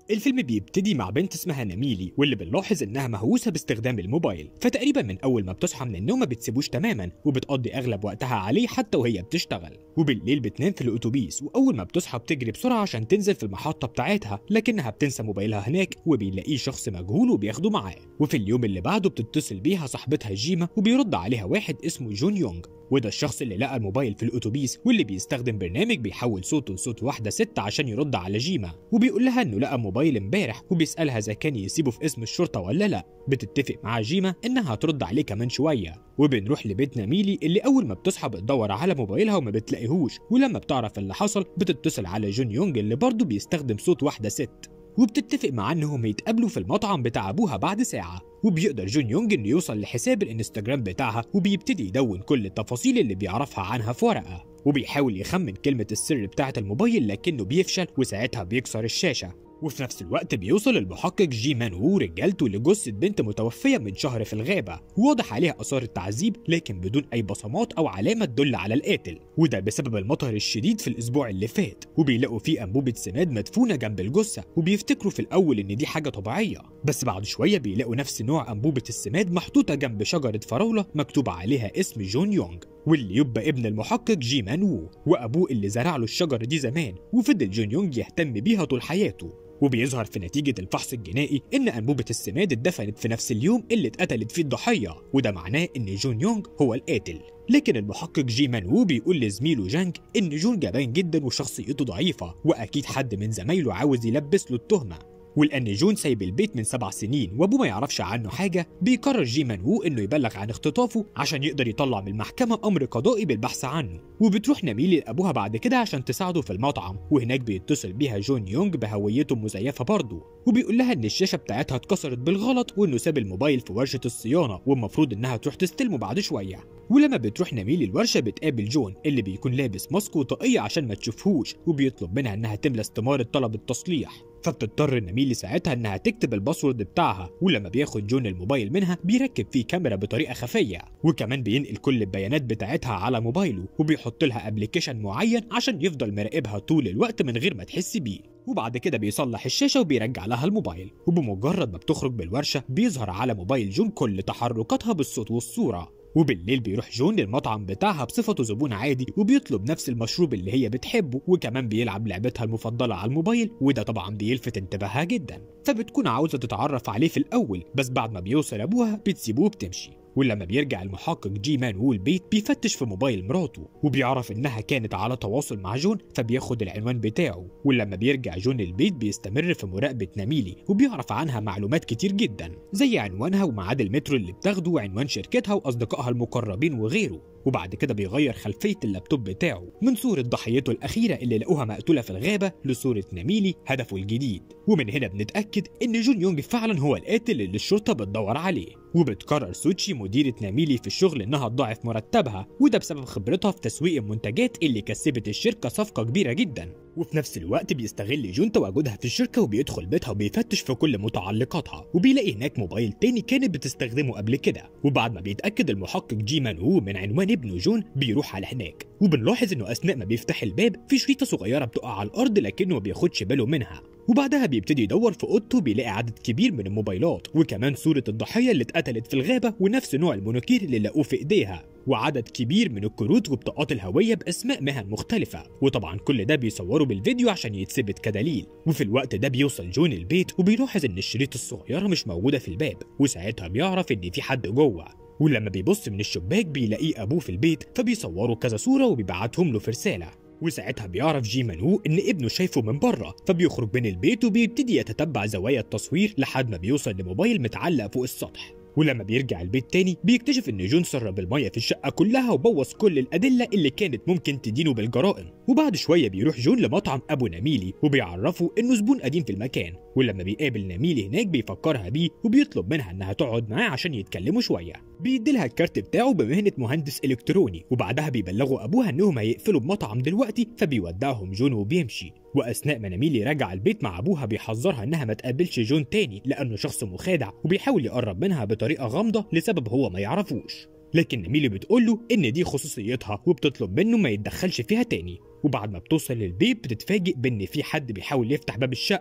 الفيلم بيبتدي مع بنت اسمها نميلي واللي بنلاحظ انها مهووسه باستخدام الموبايل فتقريبا من اول ما بتصحى من النوم ما بتسيبوش تماما وبتقضي اغلب وقتها عليه حتى وهي بتشتغل وبالليل بتنام في الاتوبيس واول ما بتصحى بتجري بسرعه عشان تنزل في المحطه بتاعتها لكنها بتنسى موبايلها هناك وبيلاقيه شخص مجهول وبياخده معاه وفي اليوم اللي بعده بتتصل بيها صاحبتها جيما وبيرد عليها واحد اسمه جون يونغ وده الشخص اللي لقى الموبايل في الاتوبيس واللي بيستخدم برنامج بيحول صوته لصوت واحده ست عشان يرد على جيما وبيقول لها انه لقى موبايل امبارح وبيسالها اذا كان يسيبه في اسم الشرطه ولا لا بتتفق مع جيما انها هترد عليه كمان شويه وبنروح لبيت نميلي اللي اول ما بتصحى بتدور على موبايلها وما بتلاقيهوش ولما بتعرف اللي حصل بتتصل على جون يونج اللي برضه بيستخدم صوت واحده ست وبتتفق مع انهم يتقابلوا في المطعم بتاع ابوها بعد ساعه وبيقدر جون يونج انه يوصل لحساب الانستجرام بتاعها وبيبتدي يدون كل التفاصيل اللي بيعرفها عنها في ورقه وبيحاول يخمن كلمة السر بتاعة الموبايل لكنه بيفشل وساعتها بيكسر الشاشة وفي نفس الوقت بيوصل المحقق جي مان وو رجالته لجثة بنت متوفية من شهر في الغابة وواضح عليها آثار التعذيب لكن بدون أي بصمات أو علامة تدل على القاتل وده بسبب المطر الشديد في الأسبوع اللي فات وبيلاقوا فيه أنبوبة سماد مدفونة جنب الجثة وبيفتكروا في الأول إن دي حاجة طبيعية بس بعد شوية بيلاقوا نفس نوع أنبوبة السماد محطوطة جنب شجرة فراولة مكتوب عليها اسم جون يونغ واللي يبقى ابن المحقق جي مان وو وأبوه اللي زرع له الشجرة دي زمان وفضل جون يونغ يهتم بيها طول حياته وبيظهر في نتيجة الفحص الجنائي إن أنبوبة السماد اتدفنت في نفس اليوم اللي اتقتلت فيه الضحية وده معناه إن جون يونغ هو القاتل لكن المحقق جي مان وو بيقول لزميله جانج إن جون جبان جدا وشخصيته ضعيفة وأكيد حد من زمايله عاوز يلبس له التهمة ولأن جون سايب البيت من سبع سنين وأبوه ما يعرفش عنه حاجة بيقرر جي مان وو إنه يبلغ عن اختطافه عشان يقدر يطلع من المحكمة أمر قضائي بالبحث عنه وبتروح نميلي لأبوها بعد كده عشان تساعده في المطعم وهناك بيتصل بيها جون يونج بهويته المزيفة برضه وبيقول لها إن الشاشة بتاعتها اتكسرت بالغلط وإنه ساب الموبايل في ورشة الصيانة والمفروض إنها تروح تستلمه بعد شوية ولما بتروح نميلي الورشة بتقابل جون اللي بيكون لابس ماسك وطاقية عشان ما تشوفهوش وبيطلب منها إنها تملى استمارة طلب التصليح فبتضطر نميلي ساعتها انها تكتب الباسورد بتاعها ولما بياخد جون الموبايل منها بيركب فيه كاميرا بطريقه خفيه وكمان بينقل كل البيانات بتاعتها على موبايله وبيحط لها ابلكيشن معين عشان يفضل مراقبها طول الوقت من غير ما تحس بيه وبعد كده بيصلح الشاشه وبيرجع لها الموبايل وبمجرد ما بتخرج بالورشه بيظهر على موبايل جون كل تحركاتها بالصوت والصوره وبالليل بيروح جون للمطعم بتاعها بصفته زبون عادي وبيطلب نفس المشروب اللي هي بتحبه وكمان بيلعب لعبتها المفضلة على الموبايل وده طبعا بيلفت انتباهها جدا فبتكون عاوزة تتعرف عليه في الأول بس بعد ما بيوصل أبوها بتسيبوه وبتمشي ولما بيرجع المحقق جي مان وول البيت بيفتش في موبايل مراته وبيعرف انها كانت على تواصل مع جون فبياخد العنوان بتاعه ولما بيرجع جون البيت بيستمر في مراقبة نميلي وبيعرف عنها معلومات كتير جدا زي عنوانها وميعاد المترو اللي بتاخده وعنوان شركتها واصدقائها المقربين وغيره وبعد كده بيغير خلفية اللابتوب بتاعه من صورة ضحيته الأخيرة اللي لقوها مقتولة في الغابة لصورة نميلي هدفه الجديد ومن هنا بنتأكد إن جون يونج فعلا هو القاتل اللي الشرطة بتدور عليه وبتقرر سوتشي مديرة ناميلي في الشغل إنها تضاعف مرتبها وده بسبب خبرتها في تسويق المنتجات اللي كسبت الشركة صفقة كبيرة جدا وفي نفس الوقت بيستغل جون تواجدها في الشركة وبيدخل بيتها وبيفتش في كل متعلقاتها وبيلاقي هناك موبايل تاني كانت بتستخدمه قبل كده وبعد ما بيتأكد المحقق جي مان وو من عنوان ابنه جون بيروح على هناك وبنلاحظ انه اثناء ما بيفتح الباب في شريطة صغيرة بتقع على الارض لكنه ما بياخدش باله منها وبعدها بيبتدي يدور في اوضته بيلاقي عدد كبير من الموبايلات وكمان صورة الضحية اللي اتقتلت في الغابة ونفس نوع المونوكير اللي لقوه في ايديها وعدد كبير من الكروت وبطاقات الهوية بأسماء مهن مختلفة وطبعا كل ده بيصوروا بالفيديو عشان يتثبت كدليل وفي الوقت ده بيوصل جون البيت وبيلاحظ ان الشريط الصغيرة مش موجودة في الباب وساعتها بيعرف ان في حد جوه ولما بيبص من الشباك بيلاقيه ابوه في البيت فبيصوروا كذا صورة وبيبعتهم له في رسالة وساعتها بيعرف جي مانو ان ابنه شايفه من بره فبيخرج من البيت وبيبتدي يتتبع زوايا التصوير لحد ما بيوصل لموبايل متعلق فوق السطح ولما بيرجع البيت تاني بيكتشف ان جون سرب المية في الشقة كلها وبوظ كل الأدلة اللي كانت ممكن تدينه بالجرائم وبعد شوية بيروح جون لمطعم أبو نميلي وبيعرفه إنه زبون قديم في المكان ولما بيقابل نميلي هناك بيفكرها بيه وبيطلب منها إنها تقعد معاه عشان يتكلموا شوية بيديلها الكارت بتاعه بمهنة مهندس إلكتروني وبعدها بيبلغوا أبوها إنهم هيقفلوا بمطعم دلوقتي فبيودعهم جون وبيمشي واثناء ما نميلي راجع البيت مع ابوها بيحذرها انها ما تقابلش جون تاني لانه شخص مخادع وبيحاول يقرب منها بطريقه غامضه لسبب هو ما يعرفوش لكن نميلي بتقوله ان دي خصوصيتها وبتطلب منه ما يتدخلش فيها تاني وبعد ما بتوصل للبيت بتتفاجئ بان في حد بيحاول يفتح باب الشقه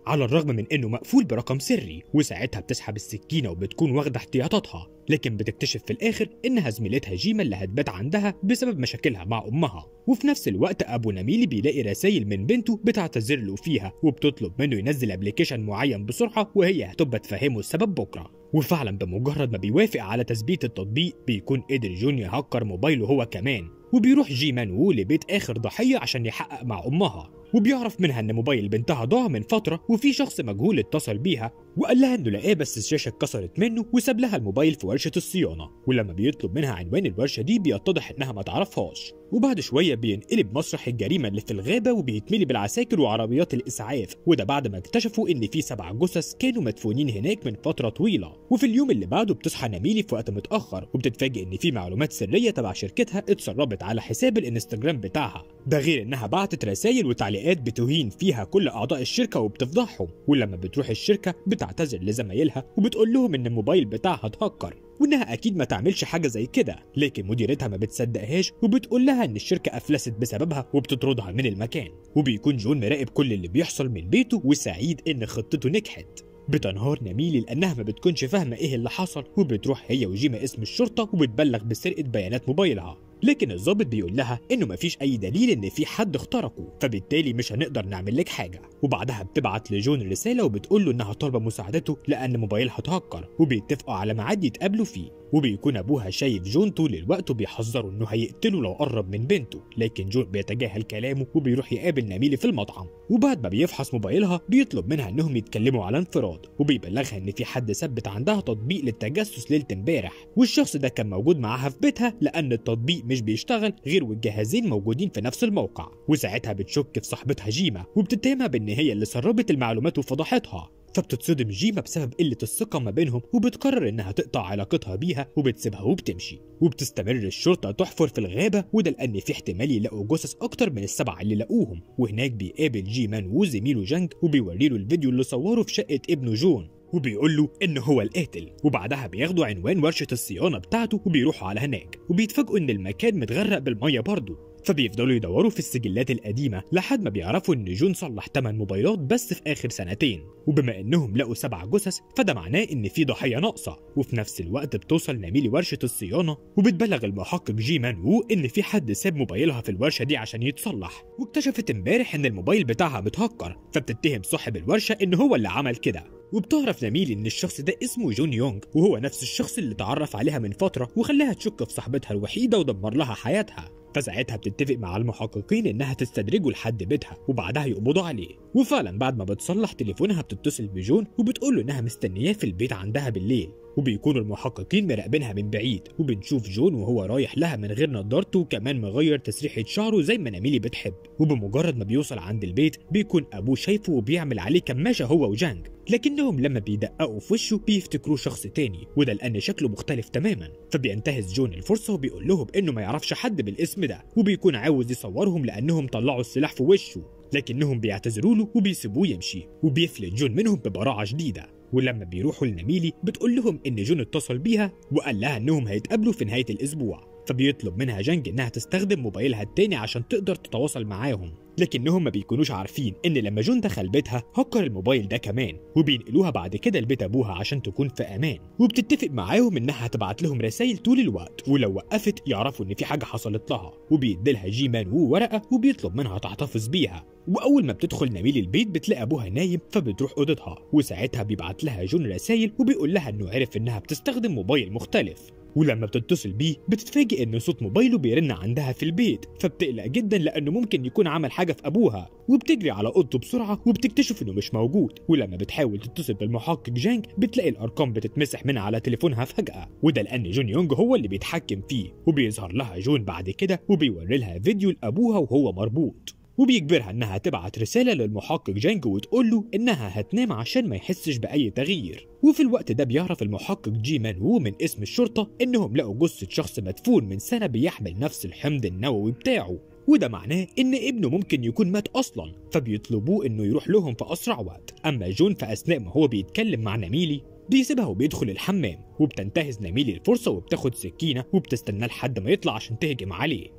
على الرغم من انه مقفول برقم سري وساعتها بتسحب السكينه وبتكون واخده احتياطاتها لكن بتكتشف في الاخر انها زميلتها جيما اللي هتبات عندها بسبب مشاكلها مع امها وفي نفس الوقت ابو نميلي بيلاقي رسائل من بنته بتعتذر له فيها وبتطلب منه ينزل ابلكيشن معين بسرعه وهي هتبقى تفهمه السبب بكره وفعلا بمجرد ما بيوافق على تثبيت التطبيق بيكون قدر جون يهكر موبايله هو كمان وبيروح جي مان وو لبيت اخر ضحيه عشان يحقق مع امها وبيعرف منها ان موبايل بنتها ضاع من فتره وفي شخص مجهول اتصل بيها وقال لها انه لقاه بس الشاشه اتكسرت منه وساب لها الموبايل في ورشه الصيانه ولما بيطلب منها عنوان الورشه دي بيتضح انها ما تعرفهاش وبعد شويه بينقلب مسرح الجريمه اللي في الغابه وبيتملي بالعساكر وعربيات الاسعاف وده بعد ما اكتشفوا ان في سبع جثث كانوا مدفونين هناك من فتره طويله وفي اليوم اللي بعده بتصحى نميلي في وقت متاخر وبتتفاجئ ان في معلومات سريه تبع شركتها اتسربت على حساب الانستجرام بتاعها ده غير انها بعتت رسائل وتعليقات بتهين فيها كل اعضاء الشركه وبتفضحهم ولما بتروح الشركه بتعتذر لزمايلها وبتقول لهم ان الموبايل بتاعها اتهكر وانها اكيد ما تعملش حاجه زي كده لكن مديرتها ما بتصدقهاش وبتقول لها ان الشركه افلست بسببها وبتطردها من المكان وبيكون جون مراقب كل اللي بيحصل من بيته وسعيد ان خطته نجحت بتنهار نميلي لانها ما بتكونش فاهمه ايه اللي حصل وبتروح هي وجيما اسم الشرطه وبتبلغ بسرقه بيانات موبايلها لكن الضابط بيقول لها انه مفيش اي دليل ان في حد اخترقه فبالتالي مش هنقدر نعمل لك حاجه وبعدها بتبعت لجون رساله وبتقول له انها طالبه مساعدته لان موبايلها اتهكر وبيتفقوا على ميعاد يتقابلوا فيه وبيكون ابوها شايف جون طول الوقت وبيحذره انه هيقتله لو قرب من بنته لكن جون بيتجاهل كلامه وبيروح يقابل نميلي في المطعم وبعد ما بيفحص موبايلها بيطلب منها انهم يتكلموا على انفراد وبيبلغها ان في حد ثبت عندها تطبيق للتجسس ليله امبارح والشخص ده كان موجود معاها في بيتها لان التطبيق مش بيشتغل غير والجهازين موجودين في نفس الموقع وساعتها بتشك في صاحبتها جيما وبتتهمها بان هي اللي سربت المعلومات وفضحتها فبتتصدم جيما بسبب قلة الثقة ما بينهم وبتقرر إنها تقطع علاقتها بيها وبتسيبها وبتمشي وبتستمر الشرطة تحفر في الغابة وده لأن في احتمال يلاقوا جثث أكتر من السبعة اللي لقوهم وهناك بيقابل جي مان وزميله جانج وبيوريله الفيديو اللي صوره في شقة ابنه جون وبيقول له ان هو القاتل وبعدها بياخدوا عنوان ورشه الصيانه بتاعته وبيروحوا على هناك وبيتفاجئوا ان المكان متغرق بالميه برضه فبيفضلوا يدوروا في السجلات القديمة لحد ما بيعرفوا إن جون صلح 8 موبايلات بس في آخر سنتين وبما إنهم لقوا سبع جثث فده معناه إن في ضحية ناقصة وفي نفس الوقت بتوصل نميلي ورشة الصيانة وبتبلغ المحقق جي مان وو إن في حد ساب موبايلها في الورشة دي عشان يتصلح واكتشفت امبارح إن الموبايل بتاعها متهكر فبتتهم صاحب الورشة إن هو اللي عمل كده وبتعرف نميلي ان الشخص ده اسمه جون يونغ وهو نفس الشخص اللي اتعرف عليها من فتره وخلاها تشك في صاحبتها الوحيده ودمر لها حياتها فساعتها بتتفق مع المحققين انها تستدرجه لحد بيتها وبعدها يقبضوا عليه وفعلا بعد ما بتصلح تليفونها بتتصل بجون وبتقول له انها مستنياه في البيت عندها بالليل وبيكونوا المحققين مراقبينها من بعيد وبنشوف جون وهو رايح لها من غير نضارته وكمان مغير تسريحه شعره زي ما نميلي بتحب وبمجرد ما بيوصل عند البيت بيكون ابوه شايفه وبيعمل عليه كماشه هو وجانج لكنهم لما بيدققوا في وشه بيفتكروه شخص تاني وده لان شكله مختلف تماما فبينتهز جون الفرصه وبيقول لهم انه ما يعرفش حد بالاسم ده وبيكون عاوز يصورهم لانهم طلعوا السلاح في وشه لكنهم بيعتذروا له وبيسيبوه يمشي وبيفلت جون منهم ببراعه شديده ولما بيروحوا لنميلي بتقول لهم ان جون اتصل بيها وقال لها انهم هيتقابلوا في نهايه الاسبوع فبيطلب منها جانج انها تستخدم موبايلها التاني عشان تقدر تتواصل معاهم لكنهم ما بيكونوش عارفين ان لما جون دخل بيتها هكر الموبايل ده كمان وبينقلوها بعد كده لبيت ابوها عشان تكون في امان وبتتفق معاهم انها هتبعت لهم رسائل طول الوقت ولو وقفت يعرفوا ان في حاجه حصلت لها وبيديلها جي مان وو ورقه وبيطلب منها تحتفظ بيها واول ما بتدخل نبيل البيت بتلاقي ابوها نايم فبتروح اوضتها وساعتها بيبعت لها جون رسائل وبيقول لها انه عرف انها بتستخدم موبايل مختلف ولما بتتصل بيه بتتفاجئ ان صوت موبايله بيرن عندها في البيت فبتقلق جدا لانه ممكن يكون عمل حاجه في ابوها وبتجري على اوضته بسرعه وبتكتشف انه مش موجود ولما بتحاول تتصل بالمحقق جانج بتلاقي الارقام بتتمسح من على تليفونها فجاه وده لان جون يونج هو اللي بيتحكم فيه وبيظهر لها جون بعد كده وبيوري لها فيديو لابوها وهو مربوط وبيجبرها انها تبعت رساله للمحقق جانج وتقول له انها هتنام عشان ما يحسش باي تغيير وفي الوقت ده بيعرف المحقق جي مان وو من اسم الشرطه انهم لقوا جثه شخص مدفون من سنه بيحمل نفس الحمض النووي بتاعه وده معناه ان ابنه ممكن يكون مات اصلا فبيطلبوه انه يروح لهم في اسرع وقت اما جون في اثناء ما هو بيتكلم مع نميلي بيسيبها وبيدخل الحمام وبتنتهز نميلي الفرصة وبتاخد سكينة وبتستناه لحد ما يطلع عشان تهجم عليه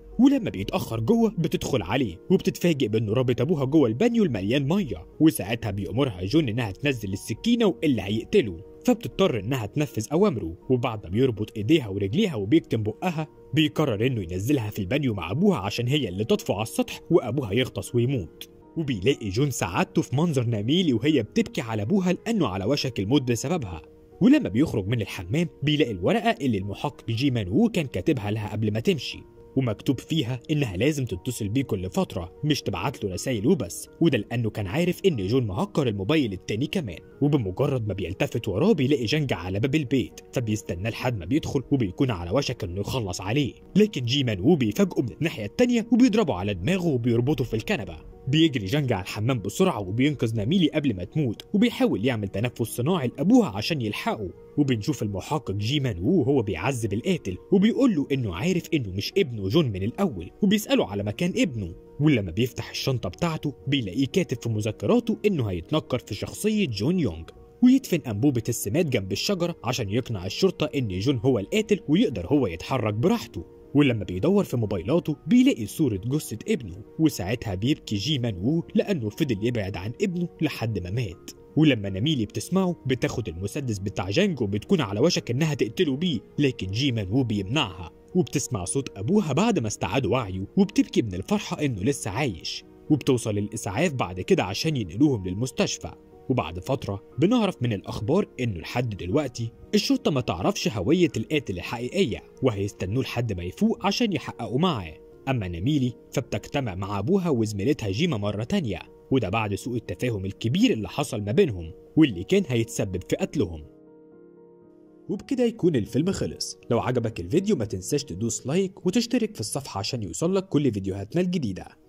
ولما بيتأخر جوه بتدخل عليه وبتتفاجئ بانه رابط ابوها جوه البانيو المليان ميه وساعتها بيأمرها جون انها تنزل السكينه واللي هيقتله فبتضطر انها تنفذ اوامره وبعد ما بيربط ايديها ورجليها وبيكتم بقها بيقرر انه ينزلها في البانيو مع ابوها عشان هي اللي تطفو على السطح وابوها يغطس ويموت وبيلاقي جون سعادته في منظر نميلي وهي بتبكي على ابوها لانه على وشك الموت بسببها ولما بيخرج من الحمام بيلاقي الورقه اللي المحقق جي مان وو كان كاتبها لها قبل ما تمشي ومكتوب فيها انها لازم تتصل بيه كل فتره مش تبعت له رسايل وبس وده لانه كان عارف ان جون مهكر الموبايل التاني كمان وبمجرد ما بيلتفت وراه بيلاقي جانج على باب البيت فبيستناه لحد ما بيدخل وبيكون على وشك انه يخلص عليه لكن جي مان وو بيفاجئه من الناحيه التانيه وبيضربه على دماغه وبيربطه في الكنبه بيجري جانج على الحمام بسرعة وبينقذ ناميلي قبل ما تموت وبيحاول يعمل تنفس صناعي لأبوها عشان يلحقه وبنشوف المحقق جي مان وو وهو بيعذب القاتل وبيقول له إنه عارف إنه مش ابنه جون من الأول وبيسأله على مكان ابنه ولما بيفتح الشنطة بتاعته بيلاقيه كاتب في مذكراته إنه هيتنكر في شخصية جون يونغ ويدفن أنبوبة السماد جنب الشجرة عشان يقنع الشرطة إن جون هو القاتل ويقدر هو يتحرك براحته ولما بيدور في موبايلاته بيلاقي صورة جثة ابنه وساعتها بيبكي جي مان وو لأنه فضل يبعد عن ابنه لحد ما مات ولما نميلي بتسمعه بتاخد المسدس بتاع جانجو بتكون على وشك انها تقتله بيه لكن جي مان وو بيمنعها وبتسمع صوت ابوها بعد ما استعاد وعيه وبتبكي من الفرحة انه لسه عايش وبتوصل الإسعاف بعد كده عشان ينقلوهم للمستشفى وبعد فترة بنعرف من الأخبار إنه لحد دلوقتي الشرطة ما تعرفش هوية القاتل الحقيقية وهيستنوه لحد ما يفوق عشان يحققوا معاه أما نميلي فبتجتمع مع أبوها وزميلتها جيما مرة تانية وده بعد سوء التفاهم الكبير اللي حصل ما بينهم واللي كان هيتسبب في قتلهم وبكده يكون الفيلم خلص لو عجبك الفيديو ما تنساش تدوس لايك وتشترك في الصفحة عشان يوصلك كل فيديوهاتنا الجديدة